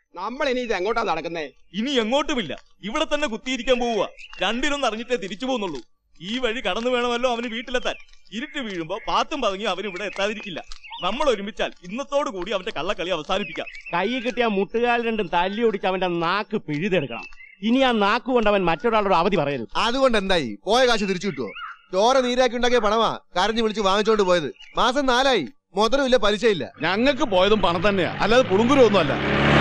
നമ്മൾ ഇനി ഇത് എങ്ങോട്ടാ നടക്കുന്നേ ഇനി എങ്ങോട്ടുമില്ല ഇവിടെ തന്നെ കുത്തിയിരിക്കാൻ പോവുക രണ്ടിനൊന്നും അറിഞ്ഞിട്ടേ തിരിച്ചു പോകുന്നുള്ളൂ ഈ വഴി കടന്നു വേണമല്ലോ അവന് വീട്ടിലെത്താൻ ഇരുട്ട് വീഴുമ്പോ പാത്തും പതുങ്ങി അവൻ ഇവിടെ എത്താതിരിക്കില്ല നമ്മൾ ഒരുമിച്ചാൽ ഇന്നത്തോടു കൂടി അവന്റെ കള്ളക്കളി അവസാനിപ്പിക്കാം കൈ കിട്ടിയ മുട്ടുകാൽ രണ്ടും തല്ലി ഒടിച്ച് അവന്റെ നാക്ക് പിഴുതെടുക്കണം ഇനി ആ നാക്ക് കൊണ്ട് അവൻ മറ്റൊരാളോട് അവധി പറയരുത് അതുകൊണ്ട് എന്തായി പോയ കാശ് തിരിച്ചു കിട്ടുവോ ചോര നീരാക്കി ഉണ്ടാക്കിയ പണമാ കരഞ്ഞു വിളിച്ച് വാങ്ങിച്ചോണ്ട് പോയത് മാസം നാലായി മുതലുമില്ല പലിശയില്ല ഞങ്ങൾക്ക് പോയതും പണം തന്നെയാ അല്ലാതെ പുളുങ്കുരു ഒന്നുമല്ല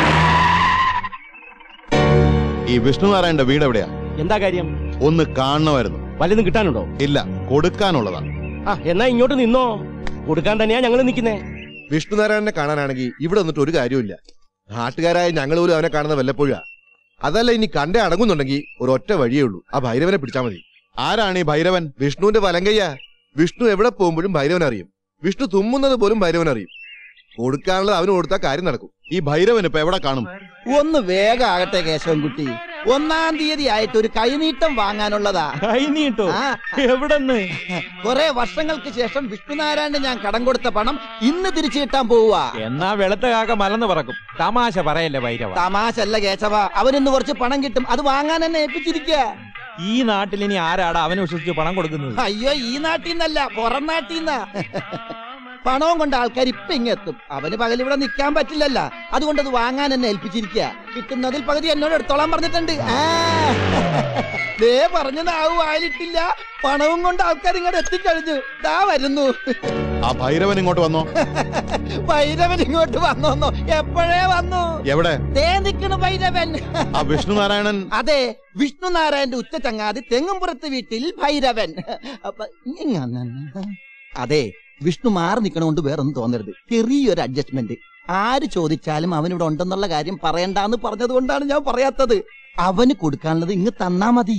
ഈ വിഷ്ണുനാരായണന്റെ വീട് എവിടെയാ എന്താ കാര്യം ഒന്ന് കാണണമായിരുന്നു വല്ലതും കിട്ടാനുണ്ടോ ഇല്ല കൊടുക്കാനുള്ളതാ ആ എന്നാ ഇങ്ങോട്ട് നിന്നോ കൊടുക്കാൻ തന്നെയാ ഞങ്ങൾ നിൽക്കുന്നേ വിഷ്ണുനാരായണനെ കാണാനാണെങ്കിൽ ഇവിടെ വന്നിട്ട് ഒരു കാര്യമില്ല നാട്ടുകാരായ ഞങ്ങൾ പോലും അവനെ കാണുന്ന വല്ലപ്പോഴാ അതല്ല ഇനി കണ്ടേ അടങ്ങുന്നുണ്ടെങ്കിൽ ഒരു ഒറ്റ വഴിയേ ഉള്ളൂ ആ ഭൈരവനെ പിടിച്ചാൽ മതി ആരാണ് ഈ ഭൈരവൻ വിഷ്ണുവിന്റെ വലങ്കയ്യ വിഷ്ണു എവിടെ പോകുമ്പോഴും ഭൈരവൻ അറിയും വിഷ്ണു തുമ്മുന്നത് പോലും ഭൈരവൻ അറിയും കൊടുക്കാനുള്ളത് അവന് കൊടുത്താൽ കാര്യം നടക്കും ഈ ഭൈരവൻ ഇപ്പൊ എവിടെ കാണും ഒന്ന് വേഗം ആകട്ടെ കേശവൻകുട്ടി ഒന്നാം തീയതി ആയിട്ട് ഒരു കൈനീട്ടം വാങ്ങാനുള്ളതാ കൈനീട്ടോ ആ, എവിടെന്ന് കുറെ വർഷങ്ങൾക്ക് ശേഷം വിഷ്ണുനാരായണന് ഞാൻ കടം കൊടുത്ത പണം ഇന്ന് തിരിച്ചു കിട്ടാൻ പോവുക എന്നാ വെളുത്ത കാക്ക മലന്ന് പറക്കും തമാശ പറയല്ലേ ഭൈരവ തമാശല്ല കേശവ അവനിന്ന് കുറച്ച് പണം കിട്ടും അത് വാങ്ങാൻ എന്നെ ഏൽപ്പിച്ചിരിക്കുക ഈ നാട്ടിൽ ഇനി ആരാടാ അവനെ വിശ്വസിച്ച് പണം കൊടുക്കുന്നത് അയ്യോ ഈ നാട്ടിൽ നിന്നല്ല പുറം നാട്ടിൽ നിന്നാ പണവും കൊണ്ട് ആൾക്കാർ ഇപ്പൊ ഇങ്ങെത്തും അവന് പകൽ ഇവിടെ നിൽക്കാൻ പറ്റില്ലല്ല അതുകൊണ്ട് അത് വാങ്ങാൻ എന്നെ ഏൽപ്പിച്ചിരിക്കുക കിട്ടുന്നതിൽ പകുതി എന്നോട് എടുത്തോളാൻ പറഞ്ഞിട്ടുണ്ട് ആ. ദേ പറഞ്ഞ നാവ് വായിലിട്ടില്ല പണവും കൊണ്ട് ആൾക്കാർ ഇങ്ങോട്ട് എത്തിക്കഴിഞ്ഞു ദാ വരുന്നു ആ ഭൈരവൻ ഇങ്ങോട്ട് വന്നോ ഭൈരവൻ ഇങ്ങോട്ട് വന്നോന്നോ എപ്പോഴേ വന്നു എവിടെ ദേ നിക്കണു ഭൈരവൻ ആ വിഷ്ണുനാരായണൻ അതെ വിഷ്ണു നാരായണന്റെ ഉച്ച ചങ്ങാതി തെങ്ങുംപുറത്ത് വീട്ടിൽ ഭൈരവൻ അപ്പൊ ഇങ്ങനെ. അതെ വിഷ്ണു മാറി നിൽക്കണോണ്ട് വേറൊന്നും തോന്നരുത് ചെറിയൊരു അഡ്ജസ്റ്റ്മെന്റ് ആര് ചോദിച്ചാലും അവൻ ഇവിടെ ഉണ്ടെന്നുള്ള കാര്യം പറയണ്ടാന്ന് പറഞ്ഞത് കൊണ്ടാണ് ഞാൻ പറയാത്തത് അവന് കൊടുക്കാനുള്ളത് ഇങ്ങ് തന്നാ മതി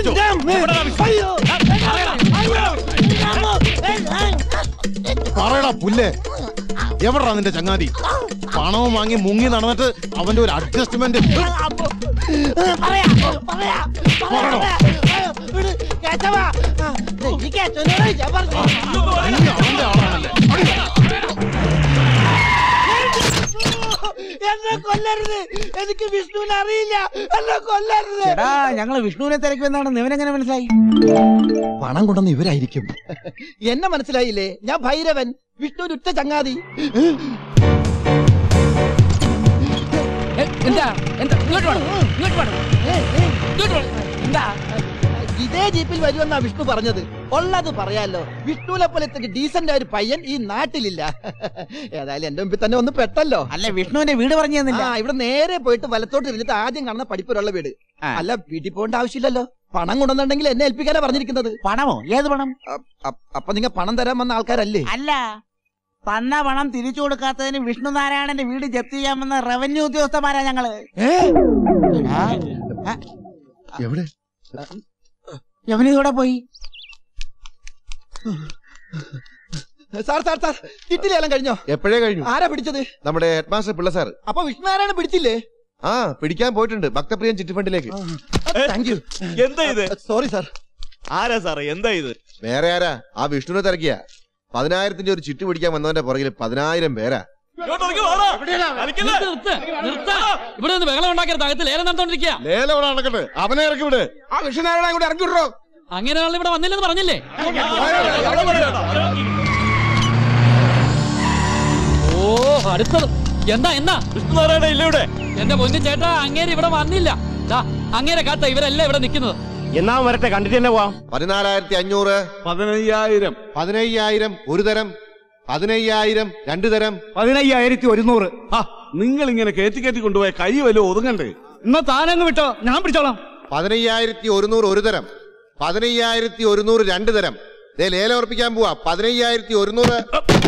പറയടാ പുല്ലേ എവിടാ നിന്റെ ചങ്ങാതി പണവും വാങ്ങി മുങ്ങി നടന്നിട്ട് അവന്റെ ഒരു അഡ്ജസ്റ്റ്മെന്റ് അവന്റെ ആളാണല്ലേ എന്നെ കൊല്ലരുത് എനിക്ക് വിഷ്ണുവിനെ അറിയില്ല എന്നെ കൊല്ലരുത് എടാ ഞങ്ങള് വിഷ്ണുവിനെ തിരക്കുമെന്നാണ് ഇവനെങ്ങനെ മനസ്സിലായി പണം കൊണ്ടുവന്ന് ഇവരായിരിക്കും എന്നെ മനസ്സിലായില്ലേ ഞാൻ ഭൈരവൻ വിഷ്ണു ഉറ്റ ചങ്ങാതി എന്താ എന്താ ഇങ്ങോട്ട് വേണം ഇങ്ങോട്ട് വേണം ഇങ്ങോട്ട് വേണം എന്താ ഇതേ ജീപ്പിൽ വരുമെന്നാ വിഷ്ണു പറഞ്ഞത് ഉള്ളത് പറയാലോ വിഷ്ണുവിനെ പോലത്തെ ഡീസന്റ് ആയ ഒരു പയ്യൻ ഈ നാട്ടിലില്ല ഏതായാലും എന്റെ മുമ്പിൽ തന്നെ ഒന്ന് പെട്ടല്ലോ അല്ല വിഷ്ണുവിന്റെ വീട് പറഞ്ഞു ആ ഇവിടെ നേരെ പോയിട്ട് വലത്തോട്ട് തിരിഞ്ഞിട്ട് ആദ്യം കാണുന്ന പഠിപ്പുരയുള്ള വീട് ആ. അല്ല വീട്ടിൽ പോകേണ്ട ആവശ്യമില്ലല്ലോ പണം കൊണ്ടുവന്നിട്ടുണ്ടെങ്കിൽ എന്നെ ഏൽപ്പിക്കാനാ പറഞ്ഞിരിക്കുന്നത് പണമോ ഏത് പണം അ- അപ്പൊ നിങ്ങൾ പണം തരാൻ വന്ന ആൾക്കാരല്ലേ അല്ല തന്ന പണം തിരിച്ചു കൊടുക്കാത്തതിന് വിഷ്ണു നാരായണന്റെ വീട് ജപ്തി ചെയ്യാമെന്ന റവന്യൂ ഉദ്യോഗസ്ഥന്മാരാ ഞങ്ങള് എടാ, എവിടെ യവനിതൂടെ പോയി സാർ സാർ സാർ കിട്ടിലെല്ലാം കഴിഞ്ഞോ എപ്പോഴേ കഴിഞ്ഞു ആരാ പിടിച്ചത് നമ്മുടെ ഹെഡ് മാസ്റ്റർ പിള്ള സാർ അപ്പൊ വിഷ്ണുനാരായണൻ പിടിച്ചില്ലേ ആ പിടിക്കാൻ പോയിട്ടുണ്ട് ഭക്തപ്രിയൻ ചിറ്റിഫണ്ടിലേക്ക് താങ്ക് യു എന്താ ഇത് സോറി സാർ ആരാ സാറേ എന്താ ഇത് വേറെ ആരാ ആ വിഷ്ണുവിനെ തിരക്കിയ പതിനായിരത്തിന്റെ ഒരു ചിറ്റ് പിടിക്കാൻ വന്നവന്റെ പുറകിൽ പതിനായിരം പേരാ ഇങ്ങോട്ട് ഇറങ്ങി വാടാ. കളിക്കല്ലേ? നിർത്ത് നിർത്ത ഇവിടെ നിന്ന് ബഹളം ഉണ്ടാക്കരുത് അകത്ത് ലേലം നടത്തോണ്ടിരിക്കുക ലേലം ഇവിടെ നടക്കട്ടെ അവനെ ഇറക്കി വിട് ആ വിഷ്ണുനാരായണ കൂടെ ഇറക്കി വിടറോ അങ്ങനെ ആൾ ഇവിടെ വന്നില്ലെന്ന് പറഞ്ഞില്ലേ അവിടെ പറയണ്ട. ഓ അടുത്തത് എന്താ എന്താ വിഷ്ണുനാരായണ ഇല്ല ഇവിടെ എന്റെ പൊന്നു ചേട്ടാ അങ്ങേര് ഇവിടെ വന്നില്ല ദാ, അങ്ങേരെ കാത്ത ഇവരെല്ലാം ഇവിടെ നിൽക്കുന്നത് എന്നാ വരട്ടെ കണ്ടിട്ട് തന്നെ പോവാം പതിനാലായിരത്തി അഞ്ഞൂറ് പതിനയ്യായിരം പതിനയ്യായിരം ഒരു തരം പതിനയ്യായിരം രണ്ടു തരം പതിനയ്യായിരത്തി ഒരുന്നൂറ് ആ നിങ്ങൾ ഇങ്ങനെ കയറ്റി കയറ്റി കൊണ്ടുപോയ കൈ വല്ല ഒതുങ്ങണ്ടേ എന്നാ താനങ്ങ് വിട്ടോ ഞാൻ പിടിച്ചോളാം പതിനയ്യായിരത്തി ഒരുന്നൂറ് ഒരു തരം പതിനയ്യായിരത്തി ഒരുന്നൂറ് രണ്ട് തരം ദേ ലേലം ഉറപ്പിക്കാൻ പോവാ പതിനയ്യായിരത്തി ഒരുന്നൂറ്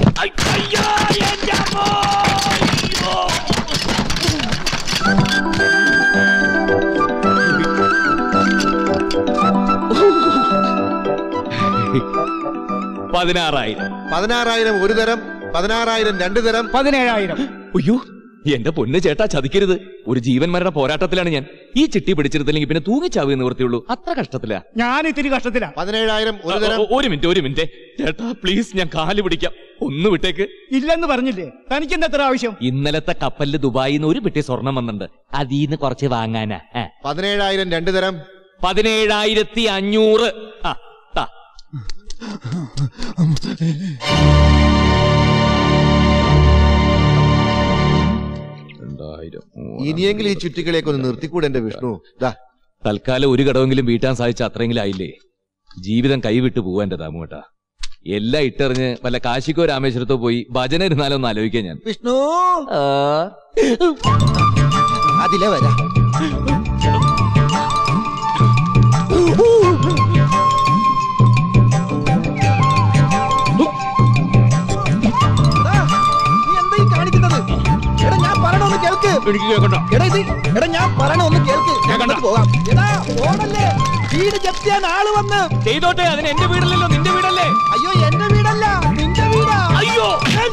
പതിനാറായിരം പതിനാറായിരം ഒരു തരം പതിനാറായിരം രണ്ട് തരം പതിനേഴായിരം അയ്യോ എന്റെ പൊന്ന് ചേട്ടാ ചതിക്കരുത് ഒരു ജീവൻ മരണ പോരാട്ടത്തിലാണ് ഞാൻ ഈ ചിട്ടി പിടിച്ചിരുന്നില്ലെങ്കിൽ പിന്നെ തൂങ്ങിച്ചാവുക നിവൃത്തിയുള്ളൂ അത്ര കഷ്ടത്തിലാ ഞാൻ ഇത്തിരി കഷ്ടത്തിലാ പതിനേഴായിരം ഒരു തരം ഒ- ഒരു മിനിറ്റ് ഒരു മിനിറ്റ് ചേട്ടാ പ്ലീസ് ഞാൻ കാല് പിടിക്കാം ഒന്ന് വിട്ടേക്ക് ഇല്ലെന്ന് പറഞ്ഞില്ലേ തനിക്ക് എന്താ എത്ര ആവശ്യം ഇന്നലത്തെ കപ്പലിൽ ദുബായിൽ നിന്ന് ഒരു പെട്ടി സ്വർണം വന്നിട്ടുണ്ട് അതീന്ന് കുറച്ച് വാങ്ങാനാ ആ. പതിനേഴായിരം രണ്ടു തരം പതിനേഴായിരത്തി അഞ്ഞൂറ് ആ താ രണ്ടായിരം ഇനിയെങ്കിലും ഈ ചുറ്റിക്കളിയൊക്കെ ഒന്ന് നിർത്തിക്കൂടെ എന്റെ വിഷ്ണു ദാ തൽക്കാലം ഒരു കടവെങ്കിലും വീട്ടാൻ സാധിച്ച അത്രയെങ്കിലും ആയില്ലേ ജീവിതം കൈവിട്ട് പോവാ എന്റെ താമുകേട്ടാ എല്ലാം ഇട്ടെറിഞ്ഞ് വല്ല കാശിക്കോ രാമേശ്വരത്തോ പോയി ഭജന ഇരുന്നാലോ ഒന്ന് ആലോചിക്കാൻ ഞാൻ വിഷ്ണു അതിലെ വരാ നീ എന്താ ഈ കാണിക്കുന്നത് എടാ ഞാൻ പറയണൊന്ന് കേൾക്ക് എനിക്ക് കേൾക്കണ്ട എടാ ഇത് എടാ ഞാൻ പറയണൊന്ന് കേൾക്ക് ഞാൻ കേൾക്കണ്ട. അങ്ങോട്ട് പോകാം എടാ ഓടല്ലേ വീട് ജപ്തി ചെയ്യാൻ ആള് വന്ന് ചെയ്തോട്ടെ അതിന് എന്റെ വീടല്ലല്ലോ നിന്റെ വീടല്ലേ അയ്യോ എന്റെ വീടല്ല നിന്റെ വീടാ അയ്യോ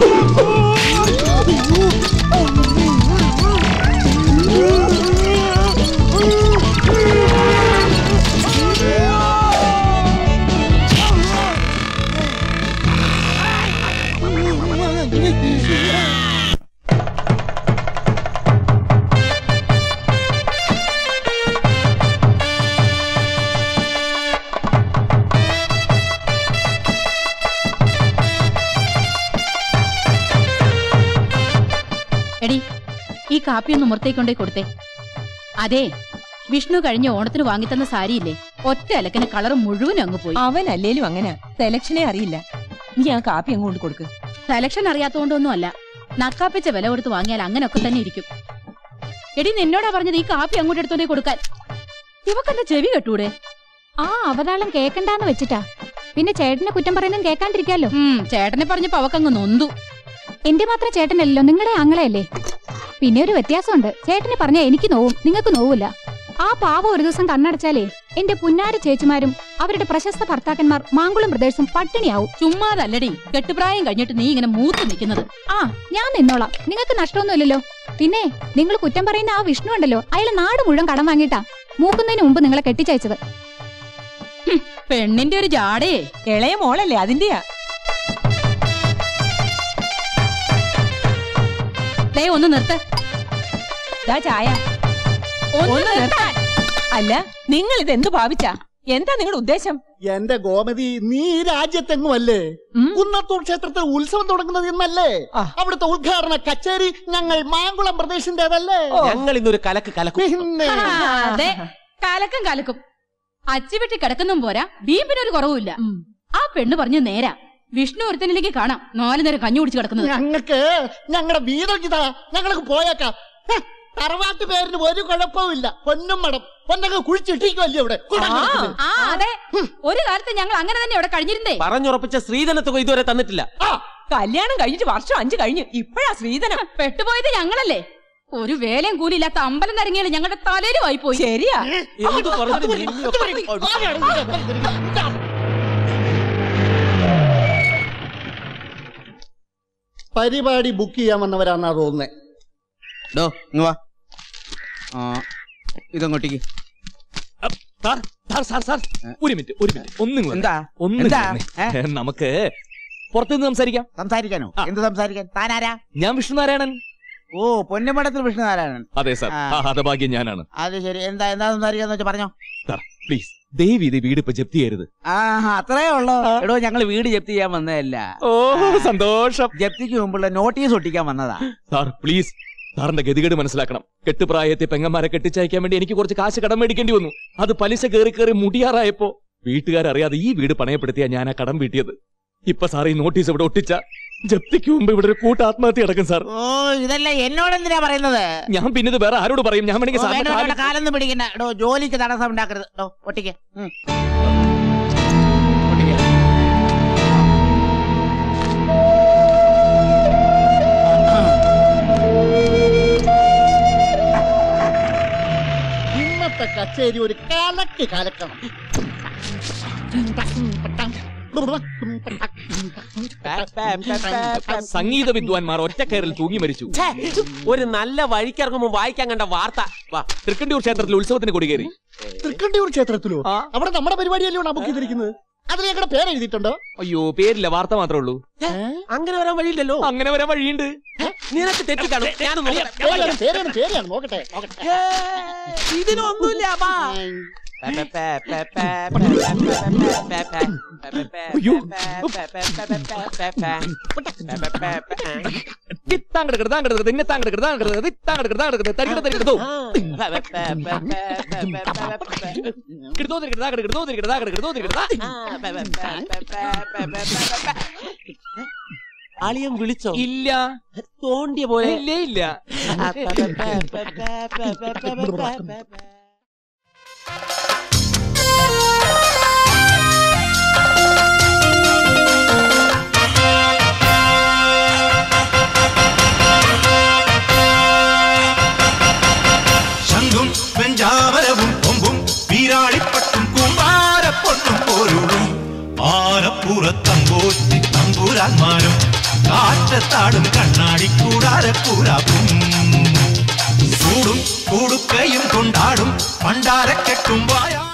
എടി ഈ കാപ്പി ഒന്ന് മുറത്തേക്കൊണ്ടേ കൊടുത്തേ അതെ വിഷ്ണു കഴിഞ്ഞ ഓണത്തിന് വാങ്ങിത്തന്ന സാരിയില്ലേ ഒറ്റ അലക്കിന് കളർ മുഴുവൻ അങ്ങ് പോയി അവൻ അല്ലേലും അങ്ങനെ സെലക്ഷനെ അറിയില്ല നീ ആ കാപ്പി അങ്ങോട്ട് കൊടുക്ക് സെലക്ഷൻ അറിയാത്തോണ്ടൊന്നും അല്ല നക്കാപ്പിച്ച വില കൊടുത്ത് വാങ്ങിയാൽ അങ്ങനൊക്കെ തന്നെ ഇരിക്കും എടി നിന്നോടാ പറഞ്ഞത് ഈ കാപ്പി അങ്ങോട്ട് എടുത്തോണ്ടേ കൊടുക്കാൻ ഇവക്കെന്താ ചെവി കെട്ടൂടെ ആ അവതാളം കേക്കണ്ടാന്ന് വെച്ചിട്ടാ പിന്നെ ചേട്ടനെ കുറ്റം പറയുന്നതും കേൾക്കാണ്ടിരിക്കാലോ ഉം, ചേട്ടനെ പറഞ്ഞപ്പോ അവക്കങ്ങ് നൊന്തു എന്റെ മാത്രം ചേട്ടനല്ലല്ലോ നിങ്ങളുടെ ആങ്ങളെയല്ലേ പിന്നെ ഒരു വ്യത്യാസമുണ്ട് ചേട്ടനെ പറഞ്ഞാ എനിക്ക് നോവും നിങ്ങൾക്ക് നോവില്ല ആ പാവം ഒരു ദിവസം കണ്ണടച്ചാലേ എന്റെ പുന്നാര ചേച്ചിമാരും അവരുടെ പ്രശസ്ത ഭർത്താക്കന്മാർ മാങ്കുളം ബ്രദേഴ്സും പട്ടിണിയാവും ചുമ്മാതല്ലടി കെട്ടുപ്രായം കഴിഞ്ഞിട്ട് നീ ഇങ്ങനെ മൂത്ത് നിൽക്കുന്നത് ആ ഞാൻ നിന്നോളാം നിങ്ങൾക്ക് നഷ്ടമൊന്നുമില്ലല്ലോ പിന്നെ നിങ്ങൾ കുറ്റം പറയുന്ന ആ വിഷ്ണു ഉണ്ടല്ലോ അയാൾ നാട് മുഴുവൻ കടം വാങ്ങിയിട്ടാ മൂക്കുന്നതിന് മുമ്പ് നിങ്ങളെ കെട്ടിച്ചയച്ചത് പെണ്ണിന്റെ ഒരു ജാടേ ഇളയ മോളല്ലേ അതിന്റെയാ ദേ ഒന്ന് നിർത്ത് ദാ ചായ ഒന്ന് ഒന്ന് നിർത്താൻ അല്ല നിങ്ങൾ ഇത് എന്ത് ഭാവിച്ചാ എന്താ നിങ്ങളുടെ ഉദ്ദേശം എന്റെ ഗോമതി നീ ഈ രാജ്യത്തെങ്ങും അല്ലേ കുന്നത്തൂർ ക്ഷേത്രത്തിൽ ഉത്സവം തുടങ്ങുന്നത് ഇന്നല്ലേ അവിടുത്തെ ഉദ്ഘാടന കച്ചേരി ഞങ്ങൾ മാങ്കുളം പ്രദേശിന്റേതല്ലേ ഞങ്ങൾ ഇന്നൊരു കലക്ക് കലക്കും പിന്നെ ആ, അതെ കലക്കും കലക്കും അച്ചിവിട്ടി കിടക്കുന്നും പോരാ ബീമ്പിനൊരു കുറവുമില്ല ആ പെണ്ണ് പറഞ്ഞു നേരാ വിഷ്ണു ഒരുത്തനിലേക്ക് കാണാം നാലു നേരം കഞ്ഞി കുടിച്ച് കിടക്കുന്നത് ഞങ്ങൾക്ക് ഞങ്ങളുടെ വീരം ഇതാ ഞങ്ങൾക്ക് പോയേക്കാം ഹ്, തറവാട്ട് പേരിന് ഒരു കുഴപ്പവുമില്ല പൊന്നും മടം പൊന്നങ്ങ് കുഴിച്ചിട്ടിരിക്കുമല്ലേ ഇവിടെ കുടങ്ങ് ആ അതെ ഒരു കാലത്ത് ഞങ്ങൾ അങ്ങനെ തന്നെ ഇവിടെ കഴിഞ്ഞിരുന്നേ പറഞ്ഞുറപ്പിച്ച സ്ത്രീധനത്തുക ഇതുവരെ തന്നിട്ടില്ല കല്യാണം കഴിഞ്ഞിട്ട് വർഷം അഞ്ചു കഴിഞ്ഞു ഇപ്പഴാ ശ്രീധനം പെട്ടുപോയത് ഞങ്ങളല്ലേ ഒരു വേലയും കൂലിയില്ലാത്ത അമ്പലം നിറങ്ങിയാൽ ഞങ്ങളുടെ തലയിലുമായി പോയി ശരിയാ എന്ത് പറഞ്ഞു പരിപാടി ബുക്ക് ചെയ്യാൻ വന്നവരാന്നാ തോന്നുന്നേ ഡോ ഇങ്ങ് വാ ആ ഇതങ്ങോട്ടേക്ക് സാർ സാർ സാർ സാർ ഒരു മിനിറ്റ് ഒരു മിനിറ്റ് ഒന്നും എന്താ? ഒന്നും എന്താ? നമുക്ക് പുറത്തുനിന്ന് സംസാരിക്കാം സംസാരിക്കാനോ എന്ത് സംസാരിക്കാൻ താനാരാ ഞാൻ വിഷ്ണുനാരായണൻ ഓ പൊന്നമടത്തിൽ വിഷ്ണുനാരായണൻ അതെ സാർ ആ. ആ ഹതഭാഗ്യം ഞാനാണ് അത് ശരി എന്താ എന്താ സംസാരിക്കാന്ന് വെച്ചാ പറഞ്ഞോ സാർ പ്ലീസ് ദയവ് ഇത് വീട് ഇപ്പൊ ജപ്തി ചെയ്യരുത് ആ അത്രേ ഉള്ളൂ എടോ ഞങ്ങൾ വീട് ജപ്തി ചെയ്യാൻ വന്നതല്ല ഓ സന്തോഷം ജപ്തിക്ക് മുമ്പുള്ള നോട്ടീസ് ഒട്ടിക്കാൻ വന്നതാ സാർ പ്ലീസ് സാറിന്റെ ഗതികേട് മനസ്സിലാക്കണം കെട്ടുപ്രായത്തെ പെങ്ങന്മാരെ കെട്ടിച്ചയക്കാൻ വേണ്ടി എനിക്ക് കുറച്ച് കാശ് കടം മേടിക്കേണ്ടി വന്നു അത് പലിശ കയറി കയറി മുടിയാറായപ്പോ വീട്ടുകാരറിയാതെ ഈ വീട് പണയപ്പെടുത്തിയാ ഞാൻ ആ കടം വീട്ടിയത് ഇപ്പൊ സാർ ഈ നോട്ടീസ് ഇവിടെ ഒട്ടിച്ച ജപ്തിക്ക് മുമ്പ് ഇവിടെ ഒരു കൂട്ട ആത്മഹത്യ അടക്കും സാർ ഓ ഇതല്ല എന്നോട് എന്തിനാ പറയുന്നത് ഞാൻ പിന്നെ ഇത് വേറെ ആരോട് പറയും ഞാൻ വേണമെങ്കിൽ ഓ, സാറിന്റെ വേണ്ട, വേണ്ട, കാലിൽ- കാലൊന്നും പിടിക്കണ്ട എടോ ജോലിക്ക് തടസ്സം ഉണ്ടാക്കരുത് എടോ ഒട്ടിക്ക് ഉം. ഇന്നത്തെ കച്ചേരി ഒരു കലക്ക് കലക്കണം സംഗീത വിദ്വാൻമാർ ഒറ്റക്കയറിൽ തൂങ്ങി മരിച്ചു ഒരു നല്ല വഴിക്കിറങ്ങുമ്പോ വായിക്കാൻ കണ്ട വാർത്ത വാ തൃക്കണ്ടിയൂർ ക്ഷേത്രത്തിൽ ഉത്സവത്തിന് കൊടികേറി തൃക്കണ്ടിയൂർ ക്ഷേത്രത്തിലോ അവിടെ നമ്മുടെ പരിപാടിയല്ലേ നമുക്ക് ചെയ്തിരിക്കുന്നത് അതിൽ ഞങ്ങളുടെ പേര് എഴുതിയിട്ടുണ്ടോ അയ്യോ പേരില്ല വാർത്ത മാത്രമേ ഉള്ളൂ അങ്ങനെ വരാൻ വഴിയില്ലല്ലോ അങ്ങനെ വരാൻ വഴിയുണ്ട് നിനക്ക് തെറ്റിക്കാണോ പേരാണ് പേരാണ് പേരാണ് നോക്കട്ടെ നോക്കട്ടെ ഇതിനൊന്നുമില്ല അപ്പാ അയ്യോ താങ്കെടുക്കരുത് താങ്കെടുക്കരുത് ഇന്നെ താങ്കെടുക്കരുത് താങ്കെടുക്കരുത് താങ്കെടുക്കരുത് താങ്കെടുക്കരുത് തരികട തരികടോ കിടത്തോ തിരിക്കരുത് താങ്കെടുക്കരുത് തിരിക്കരുത് താങ്കെടുക്കരുത് തിരിക്കരുത് അളിയൻ വിളിച്ചോ ഇല്ല തോണ്ടിയ പോലെ ഇല്ലേ ഇല്ല ശംഖും വെഞ്ചാമരവും കൊമ്പും വീരാളിപ്പട്ടും കൂമ്പാരപ്പൊട്ടും പോരുളും ആനപ്പുറത്തമ്പോറ്റി തമ്പുരാന്മാരും കാറ്റത്താടും കണ്ണാടി കൂടാരക്കൂരാക്കും ചൂടും കൂടുക്കയും കൊണ്ടാടും പണ്ടാരക്കെട്ടും വായാ